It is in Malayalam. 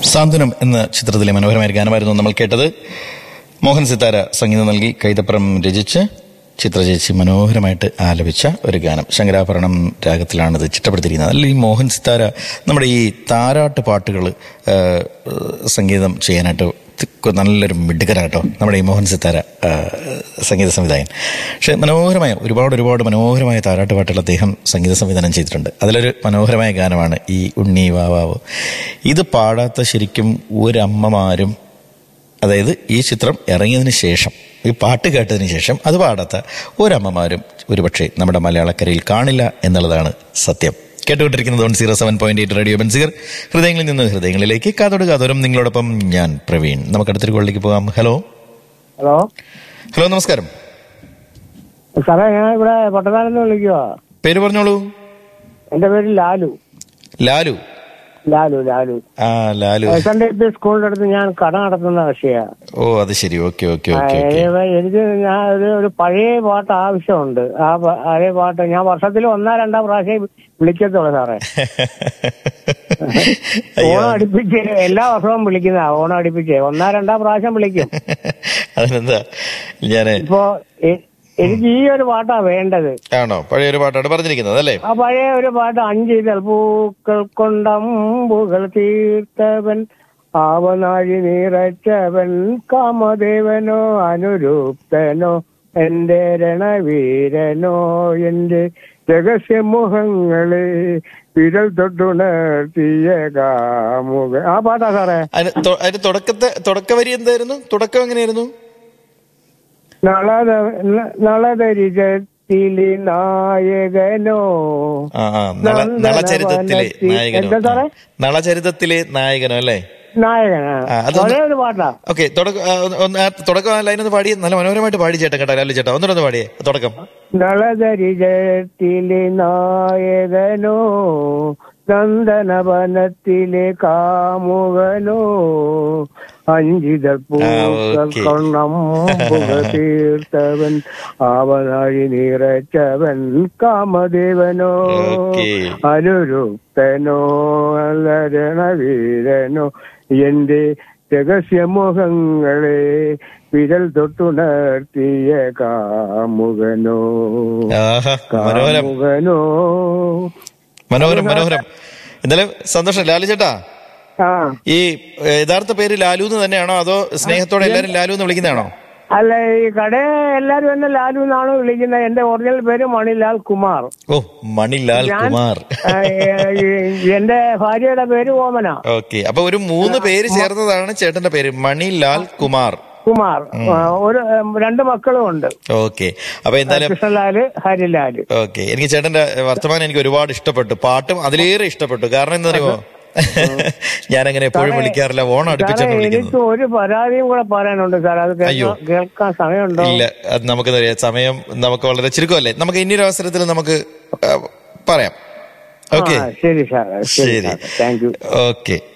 സാന്ത്വനം എന്ന ചിത്രത്തിലെ മനോഹരമായ ഒരു ഗാനമായിരുന്നു നമ്മൾ കേട്ടത് മോഹൻ സിത്താര സംഗീതം നൽകി കൈതപ്പുറം രചിച്ച് ചിത്രചേച്ചി മനോഹരമായിട്ട് ആലപിച്ച ഒരു ഗാനം ശങ്കരാഭരണം രാഗത്തിലാണ് ഇത് ചിട്ടപ്പെടുത്തിയിരിക്കുന്നത് അതിൽ ഈ മോഹൻ സിത്താര നമ്മുടെ ഈ താരാട്ട് പാട്ടുകൾ സംഗീതം ചെയ്യാനായിട്ട് തി- നല്ലൊരു മിടുക്കരാട്ടോ നമ്മുടെ ഈ മോഹൻ സിത്താര ആ, സംഗീത സംവിധായകൻ പക്ഷെ മനോഹരമായ ഒരുപാട് ഒരുപാട് മനോഹരമായ താരാട്ട് പാട്ടുകൾ അദ്ദേഹം സംഗീത സംവിധാനം ചെയ്തിട്ടുണ്ട് അതിലൊരു മനോഹരമായ ഗാനമാണ് ഈ ഉണ്ണി വാവാവ് ഇത് പാടാത്ത ശരിക്കും ഒരമ്മമാരും അതായത് ഈ ചിത്രം ഇറങ്ങിയതിന് ശേഷം ഈ പാട്ട് കേട്ടതിന് ശേഷം അത് പാടാത്ത ഒരമ്മമാരും ഒരുപക്ഷെ നമ്മുടെ മലയാളക്കരയിൽ കാണില്ല എന്നുള്ളതാണ് സത്യം കേട്ടുകൊണ്ടിരിക്കുന്നത് one zero seven point eight radio Benziger ഹൃദയങ്ങളിൽ നിന്ന് ഹൃദയങ്ങളിലേക്ക് കാതോട് കാതോരം നിങ്ങളോടൊപ്പം ഞാൻ പ്രവീൺ നമുക്ക് അടുത്തൊരു കോളിലേക്ക് പോകാം ഹലോ ഹലോ ഹലോ നമസ്കാരം സാറേ ഞാൻ ഇവിടെ പട്ടണത്തിൽ വിളിക്കുക പേര് പറഞ്ഞോളൂ എന്റെ പേര് ലാലു ലാലു ലാലു ലാലു ആ Lalu S N D P സ്കൂളിന്റെ അടുത്ത് ഞാൻ കട നടത്തുന്ന കക്ഷിയാ ഓ അത് ശരി ഓക്കെ ഓക്കെ ആ, ഓക്കെ ഓക്കെ ഏ, എനിക്ക് ഞാൻ ഒരു ഒരു പഴയ പാട്ട് ആവശ്യമുണ്ട് ആ പ- പഴയ പാട്ട് ഞാൻ വർഷത്തിൽ ഒന്നാ രണ്ടാം പ്രാവശ്യം വിളിക്കത്തുള്ളൂ സാറേ അയ്യോ ഓണം അടുപ്പിച്ച് എല്ലാ വർഷവും വിളിക്കുന്ന ഓണം അടുപ്പിച്ച് ഒന്നാ രണ്ടാം പ്രാവശ്യം വിളിക്കും അതിനെന്താ ഞാന് ഇപ്പോ എ- എനിക്ക് ഈ ഒരു പാട്ടാ വേണ്ടത് ആണോ പഴയൊരു പാട്ടാണ് പറഞ്ഞിരിക്കുന്നത് അല്ലേ ആ പഴയ ഒരു പാട്ട് അഞ്ചിതൾ പൂക്കൾ കൊണ്ടമ്പുകൾ തീർത്തവൻ ആവനാഴി നിറച്ചവൻ കാമദേവനോ അനുരൂപ്തനോ എന്റെ രണവീരനോ എന്റെ രഹസ്യമുഖങ്ങളെ വിരൽ തൊട്ടുണർത്തിയ കാമുക ആ പാട്ടാ സാറേ അതിന് തൊ- അതിന് തുടക്കത്തെ തുടക്കവരി എന്തായിരുന്നു തുടക്കം എങ്ങനെയായിരുന്നു നളത നളതരിജത്തിലെ നായകനോ ആ ആ നള നളചരിതത്തിലെ നന്ദനവനത്തിൽ- നായകനോ എന്താ സാറേ? ആ, നളചരിതത്തിലെ നായകനോ അല്ലേ നായകനാ ആ, അതൊന്ന് ഒരേ ഒരു പാട്ടാ ഓക്കെ തുടക്കം ആ, ഒന്ന്- ഒന്ന് ആ തുടക്കം ലൈനൊന്ന് പാടി നല്ല മനോഹരമായിട്ട് പാടി ചേട്ടൻ കേട്ടോ ലാലു ചേട്ടാ ഒന്നുകൂടെ ഒന്ന് പാടിയേ തുടക്കം നളതരിജത്തിലെ നായകനോ നന്ദനവനത്തിലെ കാമുകനോ അഞ്ചിത പൂക്കൾ ഓക്കേ. കൊണ്ണമ്പുക തീർത്തവൻ ആവനാഴി നിറച്ചവൻ കാമദേവനോ ഓക്കേ. അനുരൂപ്തനോ അല്ലരണവീരനോ എന്റെ രഹസ്യമുഖങ്ങളെ വിരൽ തൊട്ടുണർത്തിയ കാമുകനോ ആഹാ മനോഹരം കാമുകനോ മനോഹരം മനോഹരം എന്തായാലും സന്തോഷം ലാലു ചേട്ടാ ആ ഈ ഏ, യഥാർത്ഥ പേര് ലാലു എന്ന് തന്നെയാണോ അതോ സ്നേഹത്തോടെ എല്ലാരും ലാലു എന്ന് വിളിക്കുന്നതാണോ അല്ല ഈ കട എല്ലാരും എന്നെ ലാലു എന്നാണ് വിളിക്കുന്നത് എന്റെ ഒറിജിനൽ പേര് മണിലാൽ കുമാർ ഓ മണിലാൽ ഞാൻ- കുമാർ ആ, ഈ- ഈ- എന്റെ ഭാര്യയുടെ പേര് ഓമന ഓക്കെ അപ്പൊ ഒരു മൂന്ന് പേര് ചേർന്നതാണ് ചേട്ടന്റെ പേര് മണിലാൽ കുമാർ കുമാർ ആ, ഒരു ഉം, രണ്ട് മക്കളും ഉണ്ട് ഓക്കെ അപ്പൊ എന്തായാലും കൃഷ്ണലാല് ഹരിലാല് ഓക്കെ എനിക്ക് ചേട്ടന്റെ വർത്തമാനം എനിക്ക് ഒരുപാട് ഇഷ്ടപ്പെട്ടു പാട്ടും അതിലേറെ ഇഷ്ടപ്പെട്ടു കാരണം എന്താ അറിയുമോ ഞാനങ്ങനെ എപ്പോഴും വിളിക്കാറില്ല ഓണം സാറേ അടുപ്പിച്ചാണ് എനിക്ക് വിളിക്കുന്നത് ഒരു പരാതിയും കൂടെ പറയാനുണ്ട് സാർ അത് കേൾക്കാൻ- അയ്യോ. കേൾക്കാൻ സമയമുണ്ടോ ഇല്ല അത് നമുക്ക് അറിയാം സമയം നമുക്ക് വളരെ ചുരുക്കമല്ലേ നമുക്ക് ഇനിയൊരു അവസരത്തിൽ നമുക്ക് ആ, പറയാം ഓക്കെ ആ, ശരി സാർ ശരി ശരി താങ്ക് യു ഓക്കെ